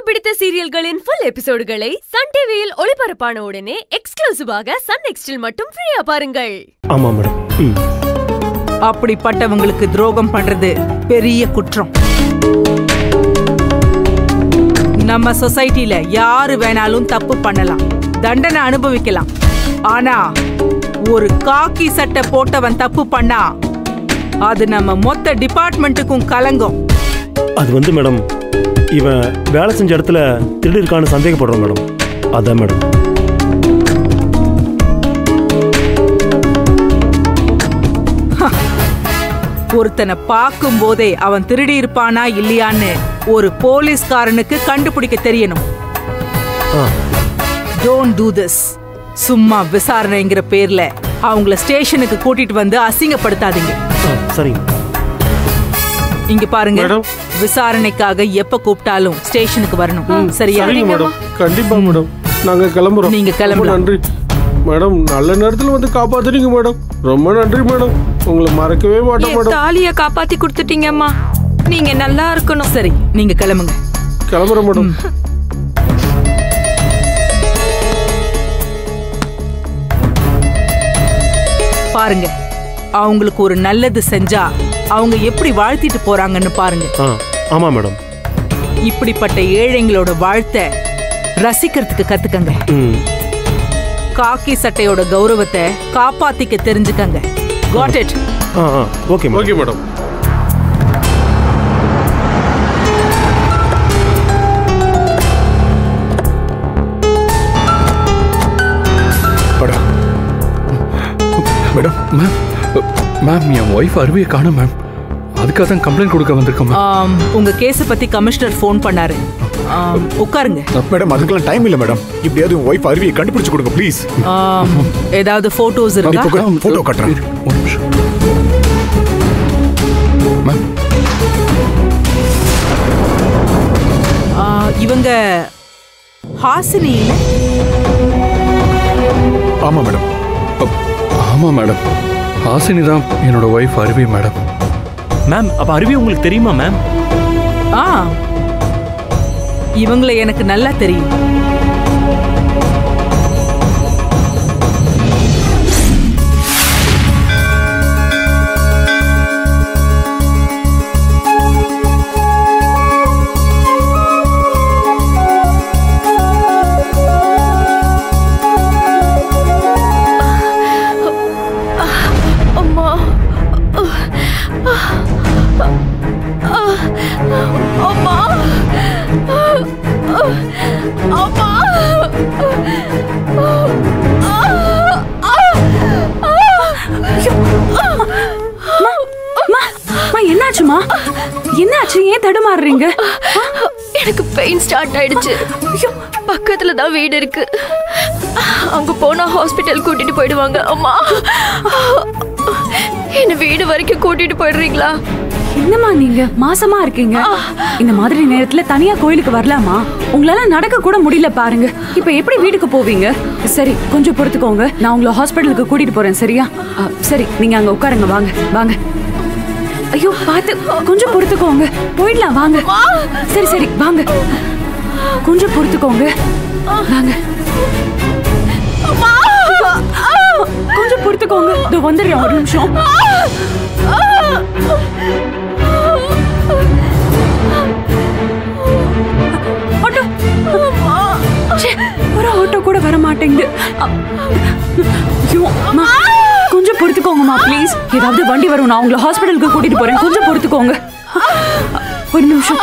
பிடித்த சீரியல்களின் full எபிசோடுகளை Sun டிவியில் ஒளிபரப்பான உடனே எக்ஸ்க்ளூசிவாக சன் நெக்ஸ்டில் மட்டும் ஃப்ரீயா பாருங்கள் ஆமா மேடம் ம் அப்படிப்பட்டவங்களுக்கு துரோகம் பண்றது பெரிய குற்றம் நம்ம சொசைட்டில யாரு வேணாலும் தப்பு பண்ணலாம் தண்டனை அனுபவிக்கலாம் ஆனா ஒரு காக்கி சட்டை போட்டவன் தப்பு பண்ணா அது நம்ம மொத்த டிபார்ட்மெண்ட்டுக்கும் கலங்கும் அது வந்து மேடம் இவன் வேலை செஞ்ச இடத்துல திருடி இருக்கான்னு சந்தேகப்படுறோம் மேடம் அதான் மேடம் ஒருத்தனை பார்க்கும் போதே அவன் திருடி இருப்பானா இல்லையான்னு ஒரு போலீஸ்காரனுக்கு கண்டுபிடிக்க தெரியணும் ஆ டோன்ட் டூ திஸ் சும்மா விசாரணைங்கிற பேர்ல அவங்கள ஸ்டேஷனுக்கு கூட்டிட்டு வந்து அசிங்கப்படுத்தாதீங்க ஆ சரிங்க இங்க பாருங்க மேடம். விசாரணைக்காக எப்ப கூப்பிட்டாலும் ஸ்டேஷனுக்கு வரணும் சரியா சரிங்க மேடம் கண்டிப்பா மேடம் நாங்க கிளம்புறோம் நீங்க ரொம்ப கிளம்பலாம். நன்றி மேடம் நல்ல நேரத்துல வந்து காப்பாத்துறீங்க மேடம் ரொம்ப நன்றி மேடம் உங்களை மறக்கவே மாட்டோம் என் மேடம் தாலிய காப்பாத்தி கொடுத்துட்டீங்கம்மா நீங்க நல்லா இருக்கணும் சரி நீங்க கிளம்புங்க கிளம்புறோம் மேடம் பாருங்க அவங்களுக்கு ஒரு நல்லது செஞ்சா அவங்க எப்படி வாழ்த்திட்டு போறாங்கன்னு பாருங்க ஆ ஆமா மேடம் இப்படிப்பட்ட ஏழைங்களோட வாழ்த்தை ரசிக்கிறதுக்கு கத்துக்கங்க ம் காக்கி சட்டையோட கௌரவத்தை காப்பாத்திக்க தெரிஞ்சுக்கங்க got it ah ah okay madam okay madam madam madam ma'am ma'am என் ஒய்ஃப் அருவியை காணும் மேம் அதுக்காக தான் கம்ப்ளைண்ட் கொடுக்க வந்திருக்கோம் மேம் ஆம், உங்க கேஸ பத்தி கமிஷனர் ஃபோன் பண்ணாரு ஆம், உட்காருங்க மேடம் அதுக்கெல்லாம் டைம் இல்ல மேடம் இப்படியாவது உன் ஒய்ஃப் அருவியை கண்டுபிடிச்சு கொடுங்க ப்ளீஸ் ஆம், ஏதாவது போட்டோஸ் இருக்கா இப்போ போட்டோ காட்டுறேன் இரு, ஒரு நிமிஷம் மேம் ஆ, இவங்க ஹாசினி இல்ல ஆமா மேடம் அப், ஆமா மேடம் ஹாசினி தான் என்னோட ஒய்ஃப் அருவி மேடம் மேம் அப்ப அருவி உங்களுக்கு தெரியுமா மேம் ஆ இவங்கள எனக்கு நல்லா தெரியும் அம்மா அம்மா அம்மா அம்மா என்னாச்சுமா என்னாச்சு ஏன் தடுமாறுறீங்க எனக்கு பெயின் ஸ்டார்ட் ஆயிடுச்சு ஐயோ பக்கத்துல தான் வீடு இருக்கு அங்க போனா ஹாஸ்பிட்டல் கூட்டிட்டு போயிடுவாங்க அம்மா என்ன வீடு வரைக்கும் கூட்டிட்டு போயிடுறீங்களா என்னம்மா நீங்க மாசமா இருக்கீங்க இந்த மாதிரி நேரத்துல தனியா கோயிலுக்கு வரலாமா உங்களால நடக்க கூட முடியல பாருங்க இப்ப எப்படி வீட்டுக்கு போவீங்க சரி கொஞ்சம் பொறுத்துக்கோங்க நான் உங்களை ஹாஸ்பிட்டலுக்கு கூட்டிட்டு போறேன் சரியா ஆ, சரி நீங்க அங்க உட்காருங்க வாங்க வாங்க ஐயோ பார்த்து கொஞ்சம் பொறுத்துக்கோங்க போயிடலாம் வாங்க சரி சரி வாங்க கொஞ்சம் பொறுத்துக்கோங்க வாங்க கொஞ்சம் பொறுத்துக்கோங்க இதோ வந்துடுறேன் ஒரு நிமிஷம் ஆட்டோ ச்சே, ஒரு ஆட்டோ கூட வர மாட்டேங்குது அ- ஐயோ, அம்மா, கொஞ்சம் பொறுத்துக்கோங்கம்மா ப்ளீஸ் ஏதாவது வண்டி வரும் நான் உங்களை ஹாஸ்பிட்டலுக்கு கூட்டிட்டு போறேன் கொஞ்சம் பொறுத்துக்கோங்க ஒரு நிமிஷம்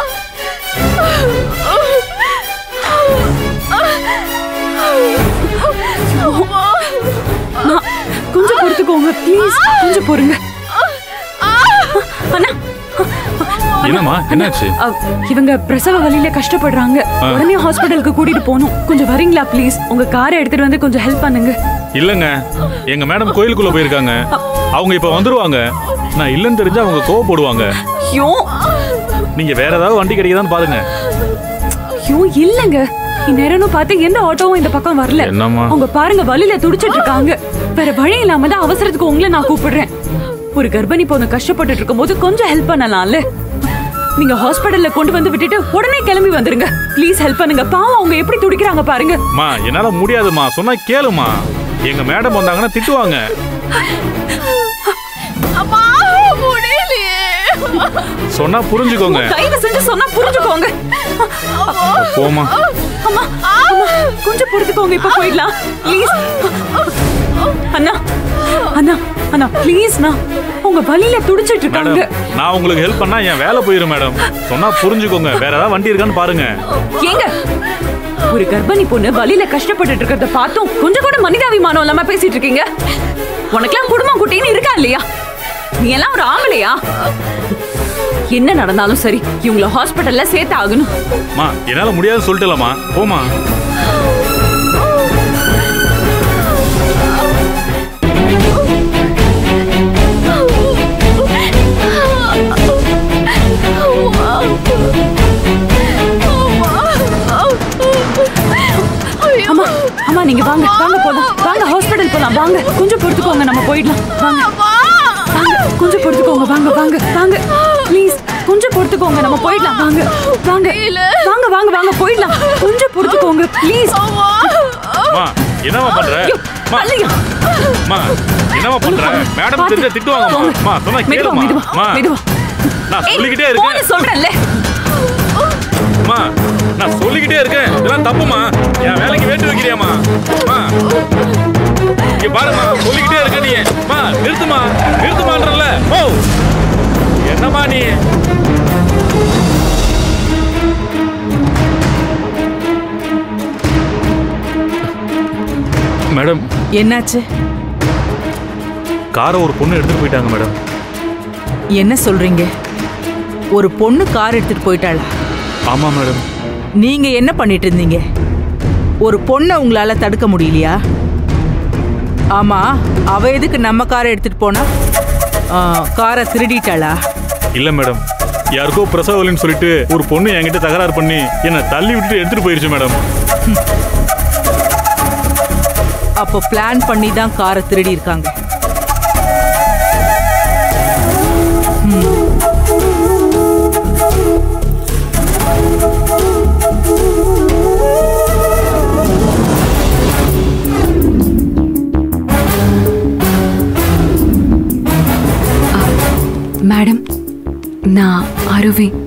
அம்மா, கொஞ்சம் பொறுத்துக்கோங்க ப்ளீஸ் கொஞ்சம் பொறுங்க அண்ணா என்னம்மா என்னாச்சு அ, இவங்க பிரசவ வலியில கஷ்டப்படுறாங்க உடனே ஹாஸ்பிட்டலுக்கு கூட்டிட்டு போகணும் கொஞ்சம் வரீங்களா ப்ளீஸ் உங்க காரை எடுத்துட்டு வந்து கொஞ்சம் ஹெல்ப் பண்ணுங்க இல்லங்க எங்க மேடம் கோயிலுக்குள்ள போயிருக்காங்க அவங்க இப்ப வந்துருவாங்க நான் இல்லைன்னு தெரிஞ்சா அவங்க கோவப்படுவாங்க ஐயோ நீங்க வேற ஏதாவது வண்டி கிடைக்குதான்னு பாருங்க ஐயோ இல்லங்க இந்நேரம்னு பார்த்து எந்த ஆட்டோவும் இந்த பக்கம் வரல என்னம்மா? அவங்க பாருங்க வலியில துடிச்சிட்டு இருக்காங்க வேற வழி இல்லாம தான் அவசரத்துக்கு உங்களை நான் கூப்பிடுறேன் ஒரு கர்ப்பிணி பொண்ணு கஷ்டப்பட்டுட்டு இருக்கும்போது கொஞ்சம் ஹெல்ப் பண்ணலாம்ல நீங்க ஹாஸ்பிடல்ல கொண்டு வந்து விட்டுட்டு உடனே கிளம்பி வந்துருங்க ப்ளீஸ் ஹெல்ப் பண்ணுங்க பாவம் அவங்க எப்படி துடிக்கிறாங்க பாருங்க மா என்னால முடியாதுமா சொன்னா கேளுமா எங்க மேடம் வந்தாங்கன்னா திட்டுவாங்க அம்மா முடியலையே சொன்னா புரிஞ்சுக்கோங்க தயவு செஞ்சு சொன்னா புரிஞ்சுக்கோங்க போமா அம்மா அம்மா கொஞ்சம் பொறுத்துக்கோங்க இப்ப போயிடலாம் ப்ளீஸ் அண்ணா அண்ணா அண்ணா ப்ளீஸ்ண்ணா உங்க வலியில துடிச்சிட்டு மேடம் இருக்காங்க நான் உங்களுக்கு ஹெல்ப் பண்ணா என் வேலை போயிரும் மேடம் சொன்னா புரிஞ்சுக்கோங்க வேற ஏதாவது வண்டி இருக்கான்னு பாருங்க ஏங்க ஒரு கர்ப்பிணி பொண்ணு வலியில கஷ்டப்பட்டுட்டு இருக்கிறத பார்த்தும் கொஞ்சம் கூட மனிதாபிமானம் இல்லாம பேசிட்டு இருக்கீங்க உனக்கெல்லாம் குடும்பம் குட்டின்னு இருக்கா இல்லையா நீ எல்லாம் ஒரு ஆம்பளையா என்ன நடந்தாலும் சரி இவங்கள ஹாஸ்பிடல்ல சேர்த்து ஆகணும் மா என்னால முடியாதுன்னு சொல்லிட்டலமா போமா அம்மா அம்மா நீங்க வாங்க வாங்க போலாம் வாங்க ஹாஸ்பிடல் போலாம் வாங்க கொஞ்சம் பொறுத்துக்கோங்க நம்ம போயிடலாம் வாங்க வாங்க கொஞ்சம் பொறுத்துக்கோங்க வாங்க வாங்க வாங்க ப்ளீஸ் கொஞ்சம் பொறுத்துக்கோங்க நம்ம போயிடலாம் வாங்க வாங்க வாங்க வாங்க வாங்க போயிடலாம் கொஞ்சம் பொறுத்துக்கோங்க ப்ளீஸ் மா என்னவா பண்ற மா மா என்னவா பண்ற மேடம் தெரிஞ்ச திட்டுவாங்கம்மா மா சொன்னா மெதுவா கேளுமா மெதுவா மா மெதுவா நான் ஏய், சொல்லிக்கிட்டே போன்னு இருக்கேன் சொல்றேன்ல மா நான் சொல்லிக்கிட்டே இருக்கேன் இதெல்லாம் தப்புமா என் வேலைக்கு வேட்டு வைக்கிறியாமா மா இங்க பாருமா சொல்லிக்கிட்டே இருக்க நீ மா நிறுத்துமா நிறுத்துமான்றல ஓ என்னம்மா நீ மேடம் என்னாச்சு காரை ஒரு பொண்ணு எடுத்துட்டு போயிட்டாங்க மேடம் என்ன சொல்றீங்க ஒரு பொண்ணு கார் எடுத்துட்டு போயிட்டாளா ஆமா மேடம் நீங்க என்ன பண்ணிட்டு இருந்தீங்க ஒரு பொண்ணை உங்களால தடுக்க முடியலையா ஆமா அவ எதுக்கு நம்ம காரை எடுத்துட்டு போனா ஆ, காரை திருடிட்டாளா இல்ல மேடம் யாருக்கோ பிரசவ வலின்னு சொல்லிட்டு ஒரு பொண்ணு என்கிட்ட தகராறு பண்ணி என்னை தள்ளி விட்டுட்டு எடுத்துட்டு போயிருச்சு மேடம் அப்போ பிளான் பண்ணி தான் காரை திருடி இருக்காங்க மேடம் நான் அரவிந்த்